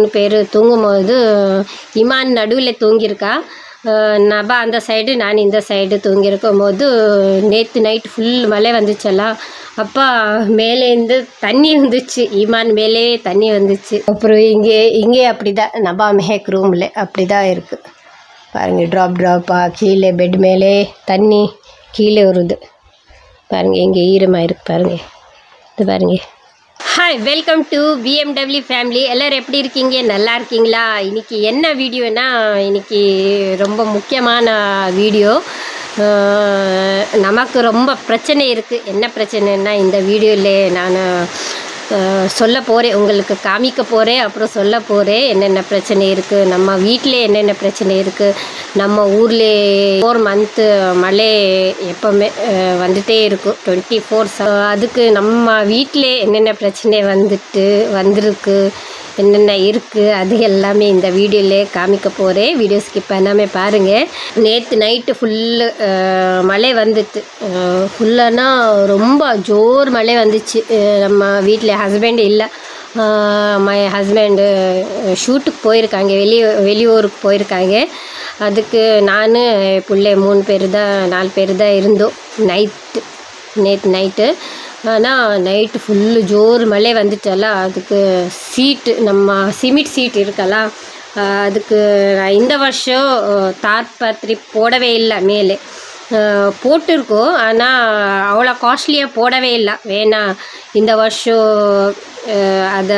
மூணு பேர் தூங்கும்போது இமான் நடுவில் தூங்கியிருக்கா அஹ் நபா அந்த சைடு நான் இந்த சைடு தூங்கியிருக்கும் போது நேற்று நைட் ஃபுல் மழை வந்துச்செல்லாம் அப்பா மேலேருந்து தண்ணி வந்துச்சு ஈமான் மேலே தண்ணி வந்துச்சு அப்புறம் இங்கே இங்கே அப்படி தான் நபா மெஹக் ரூமில் அப்படி தான் இருக்குது பாருங்க ட்ராப் ட்ராப்பாக கீழே பெட் மேலே தண்ணி கீழே வருது பாருங்க இங்கே ஈரமாக இருக்கு பாருங்க இது பாருங்க hi welcome to BMW family எல்லோரும் எப்படி இருக்கீங்க நல்லா இருக்கீங்களா இன்னைக்கு என்ன வீடியோனா இன்னைக்கு ரொம்ப முக்கியமான வீடியோ அஹ் நமக்கு ரொம்ப பிரச்சனை இருக்குது என்ன பிரச்சனைன்னா இந்த வீடியோவில் நான் அஹ் சொல்ல போகிறேன் உங்களுக்கு காமிக்க போகிறேன் அப்புறம் சொல்ல போகிறேன் என்னென்ன பிரச்சனை இருக்குது நம்ம வீட்டில் என்னென்ன பிரச்சனை இருக்குது நம்ம ஊரில் ஃபோர் மந்த்து மழை எப்போவுமே அஹ், வந்துட்டே இருக்கும் டுவெண்ட்டி ஃபோர் அதுக்கு நம்ம வீட்டில் என்னென்ன பிரச்சனை வந்துட்டு வந்திருக்கு என்னென்ன இருக்குது அது எல்லாமே இந்த வீடியோவில் காமிக்க போகிறேன் வீடியோ ஸ்கிப் பண்ணாமல் பாருங்கள் நேற்று நைட்டு ஃபுல்லு மழை வந்துட்டு ஃபுல்லானா ரொம்ப ஜோர் மழை வந்துச்சு அஹ் நம்ம வீட்டில் ஹஸ்பண்ட் இல்லை மை ஹஸ்பண்டு ஷூட்டுக்கு போயிருக்காங்க வெளி வெளியூருக்கு போயிருக்காங்க அதுக்கு நான் பிள்ளை மூணு பேர் தான் நாலு பேர் தான் இருந்தோம் நைட்டு நேற்று நைட்டு ஆனால் நைட்டு ஃபுல்லு ஜோர் மழை வந்துச்சಲ್ಲ அதுக்கு சீட்டு நம்ம சிமெண்ட் சீட் இருக்கಲ್ಲ அஹ் அதுக்கு நான் இந்த வருஷம் அஹ், தார் பத்திரி போடவே இல்லை மேலே அஹ், போட்டிருக்கோம் ஆனால் அவ்வளோ காஸ்ட்லியாக போடவே இல்லை வேணா இந்த வருஷம் அஹ், அதை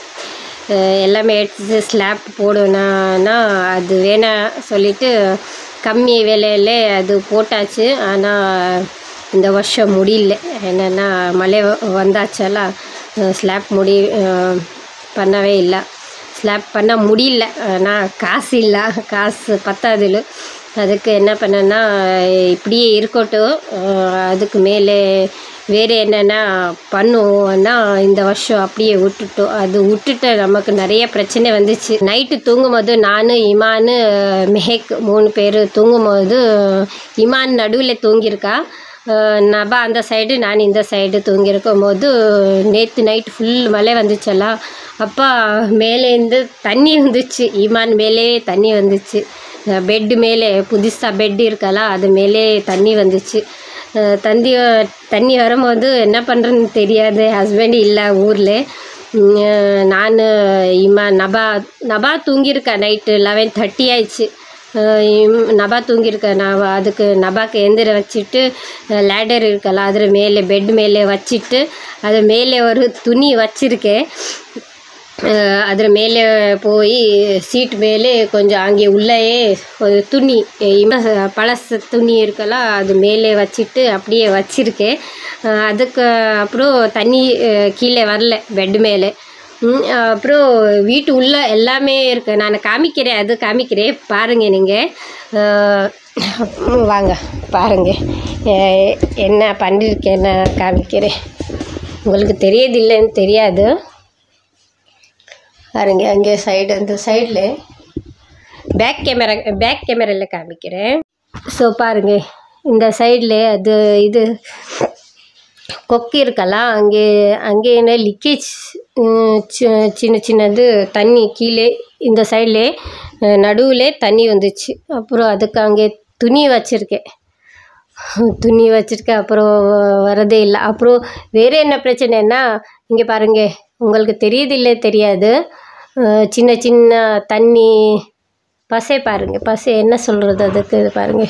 அஹ், எல்லாமே எடுத்து ஸ்லாப் போடணும்னா அது வேணாம் சொல்லிட்டு கம்மி விலையில அது போட்டாச்சு ஆனால் இந்த வருஷம் முடியல என்னென்னா மழை வ- வந்தாச்சால ஸ்லாப் முடி அஹ், பண்ணவே இல்லை ஸ்லாப் பண்ண முடியல ஆனால் காசு இல்லை காசு பத்தாதுல அதுக்கு என்ன பண்ணேன்னா இப்படியே இருக்கட்டும் அஹ், அதுக்கு மேலே வேறு என்னென்னா பண்ணுவோம்னா இந்த வருஷம் அப்படியே விட்டுட்டோம் அது விட்டுட்டு நமக்கு நிறைய பிரச்சனை வந்துச்சு நைட்டு தூங்கும்போது நான் இமான் மெஹக் மூணு பேர் தூங்கும்போது இமான் நடுவில் தூங்கியிருக்கா அஹ் நபா அந்த சைடு நான் இந்த சைடு தூங்கியிருக்கும் போது நேற்று நைட் ஃபுல் மழை வந்துச்செல்லாம் அப்பா மேலேருந்து தண்ணி வந்துச்சு ஈமான் மேலே தண்ணி வந்துச்சு பெட்டு மேலே புதுசாக பெட் இருக்கல அது மேலே தண்ணி வந்துச்சு அஹ் தண்ணி வ- தண்ணி வரும்போது என்ன பண்ணுறேன்னு தெரியாது ஹஸ்பண்ட் இல்லை ஊரில் நான் இம்மா நபா நபா தூங்கியிருக்கா நைட்டு லெவன் தேர்ட்டி ஆயிடுச்சு அஹ் இம்- நபா தூங்கியிருக்க நான் அதுக்கு நபாக்கு எந்திர வச்சுட்டு லேடர் இருக்கல அதில் மேலே பெட் மேலே வச்சுட்டு அது மேலே ஒரு துணி வச்சுருக்கேன் அதில் மேலே போய் சீட் மேலே கொஞ்சம் அங்கே உள்ளேயே ஒரு துணி இம பழசு துணி இருக்கல அது மேலே வச்சுட்டு அப்படியே வச்சுருக்கேன் அதுக்கு அப்புறம் தண்ணி அஹ், கீழே வரல பெட் மேலே ம், அப்புறம் வீட்டு உள்ள எல்லாமே இருக்கு நான் காமிக்கிறேன் அது காமிக்கிறேன் பாருங்க நீங்கள் வாங்க பாருங்க அஹ், என்ன பண்ணியிருக்கேன்னு காமிக்கிறேன் உங்களுக்கு தெரியுதில்லைன்னு தெரியாது பாருங்க அங்கே சைடு அந்த சைடில் பேக் கேமரா பேக் கேமராவில் காமிக்கிறேன் ஸோ பாருங்க இந்த சைடில் அது இது கொக்கி இருக்கலாம் அங்கே அங்கே என்ன லீக்கேஜ் சின்ன சின்னது தண்ணி கீழே இந்த சைடில் நடுவில் தண்ணி வந்துச்சு அப்புறம் அதுக்கு அங்கே துணி வச்சுருக்கேன் துணி வச்சுருக்கேன் அப்புறம் வரதே இல்லை அப்புறம் வேறு என்ன பிரச்சனைன்னா இங்கே பாருங்க உங்களுக்கு தெரியுதில்லை தெரியாது அஹ் சின்ன சின்ன தண்ணி பசை பாருங்க பசை என்ன சொல்கிறது அதுக்கு இது பாருங்க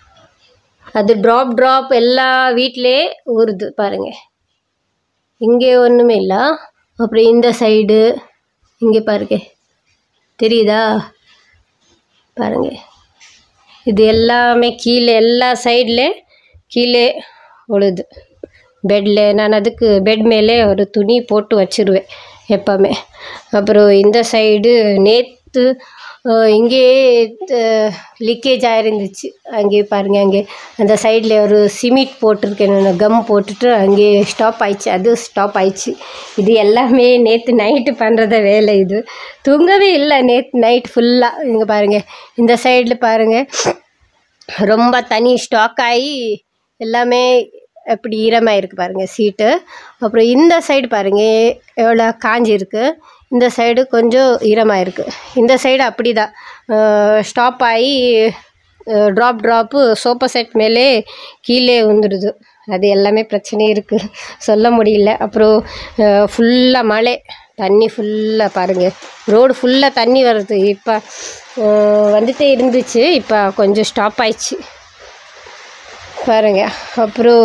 அது ட்ராப் ட்ராப் எல்லா வீட்டிலே ஊறுது பாருங்க இங்கே ஒன்றுமே இல்லை அப்புறம் இந்த சைடு இங்கே பாருங்க தெரியுதா பாருங்க இது எல்லாமே கீழே எல்லா சைடில் கீழே உழுது பெட்டில் நான் அதுக்கு பெட் மேலே ஒரு துணி போட்டு வச்சிருவேன் எப்போவுமே அப்புறம் இந்த சைடு நேற்று இங்கே லீக்கேஜ் ஆயிருந்துச்சு அங்கே பாருங்க அங்கே அந்த சைடில் ஒரு சிமெண்ட் போட்டிருக்கேன் நான் கம் போட்டுட்டு அங்கே ஸ்டாப் ஆயிடுச்சு அது ஸ்டாப் ஆயிடுச்சு இது எல்லாமே நேற்று நைட்டு பண்ணுறத வேலை இது தூங்கவே இல்லை நேற்று நைட் ஃபுல்லாக இங்கே பாருங்கள் இந்த சைடில் பாருங்கள் ரொம்ப தண்ணி ஸ்டாக் ஆகி எல்லாமே எப்படி ஈரமாக இருக்குது பாருங்கள் சீட்டு அப்புறம் இந்த சைடு பாருங்கள் எவ்வளோ காஞ்சி இருக்கு இந்த சைடு கொஞ்சம் ஈரமாக இருக்குது இந்த சைடு அப்படி தான் ஸ்டாப் ஆகி ட்ராப் ட்ராப்பு சோஃபா செட் மேலே கீழே விழுந்துடுது அது எல்லாமே பிரச்சனை இருக்குது சொல்ல முடியல அப்புறம் ஃபுல்லாக மழை தண்ணி ஃபுல்லாக பாருங்கள் ரோடு ஃபுல்லாக தண்ணி வருது இப்போ வந்துட்டே இருந்துச்சு இப்போ கொஞ்சம் ஸ்டாப் ஆயிடுச்சு பாருங்க அப்புறம்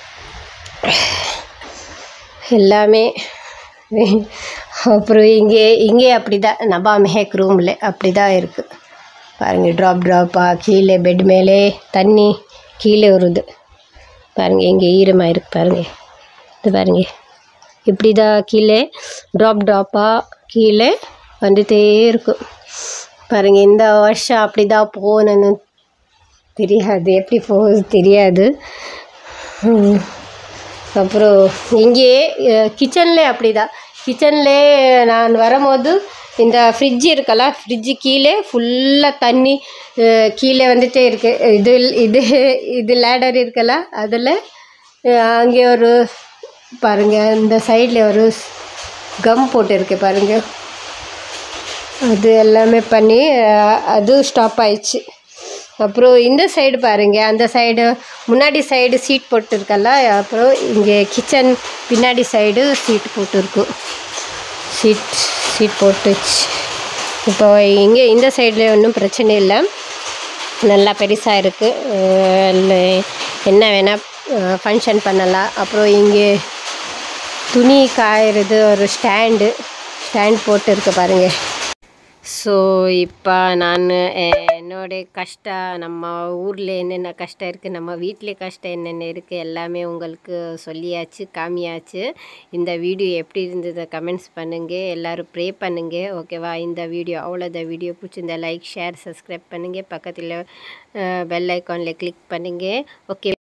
எல்லாமே அப்புறம் இங்கே இங்கே அப்படி தான் நபா மெஹக் ரூமில் அப்படி தான் இருக்குது பாருங்கள் ட்ராப் ட்ராப்பாக கீழே பெட் மேலே தண்ணி கீழே வருது பாருங்கள் இங்கே ஈரமாக இருக்கு பாருங்கள் இது பாருங்க இப்படி தான் கீழே ட்ராப் ட்ராப்பாக கீழே வந்துட்டே இருக்கும் பாருங்கள் இந்த வருஷம் அப்படி தான் போகணுன்னு தெரியாது எப்படி போகுது தெரியாது ம். அப்புறம் இங்கே கிச்சனில் அப்படி தான் கிச்சனில் நான் வரும்போது இந்த ஃப்ரிட்ஜ் இருக்கல ஃப்ரிட்ஜு கீழே ஃபுல்லாக தண்ணி அஹ், கீழே வந்துட்டே இருக்கு இது இது இது லேடர் இருக்கல அதில் அங்கே ஒரு பாருங்கள் இந்த சைடில் ஒரு கம் போட்டிருக்கு பாருங்கள் அது எல்லாமே பண்ணி அஹ், அது ஸ்டாப் ஆயிடுச்சு அப்புறம் இந்த சைடு பாருங்க அந்த சைடு முன்னாடி சைடு சீட் போட்டிருக்கல அப்புறம் இங்கே கிச்சன் பின்னாடி சைடு சீட் போட்டிருக்கும் சீட் சீட் போட்டுச்சு இப்போ இங்கே இந்த சைடில் ஒன்றும் பிரச்சனை இல்லை நல்லா பெருசாக இருக்குது என்ன வேணால் ஃபங்க்ஷன் பண்ணலாம் அப்புறம் இங்கே துணி காயறது ஒரு ஸ்டாண்டு ஸ்டாண்ட் போட்டு இருக்கு பாருங்கள் ஸோ இப்போ நான் என்னோட கஷ்டம் நம்ம ஊரில் என்னென்ன கஷ்டம் இருக்குது நம்ம வீட்டில் கஷ்டம் என்னென்ன இருக்குது எல்லாமே உங்களுக்கு சொல்லியாச்சு காமியாச்சு இந்த வீடியோ எப்படி இருந்தது கமெண்ட்ஸ் பண்ணுங்கள் எல்லோரும் ப்ரே பண்ணுங்கள் ஓகேவா இந்த வீடியோ அவ்வளோதான் வீடியோ பிடிச்சிருந்தா லைக் ஷேர் சப்ஸ்கிரைப் பண்ணுங்கள் பக்கத்தில் பெல் ஐக்கானில் கிளிக் பண்ணுங்கள் ஓகே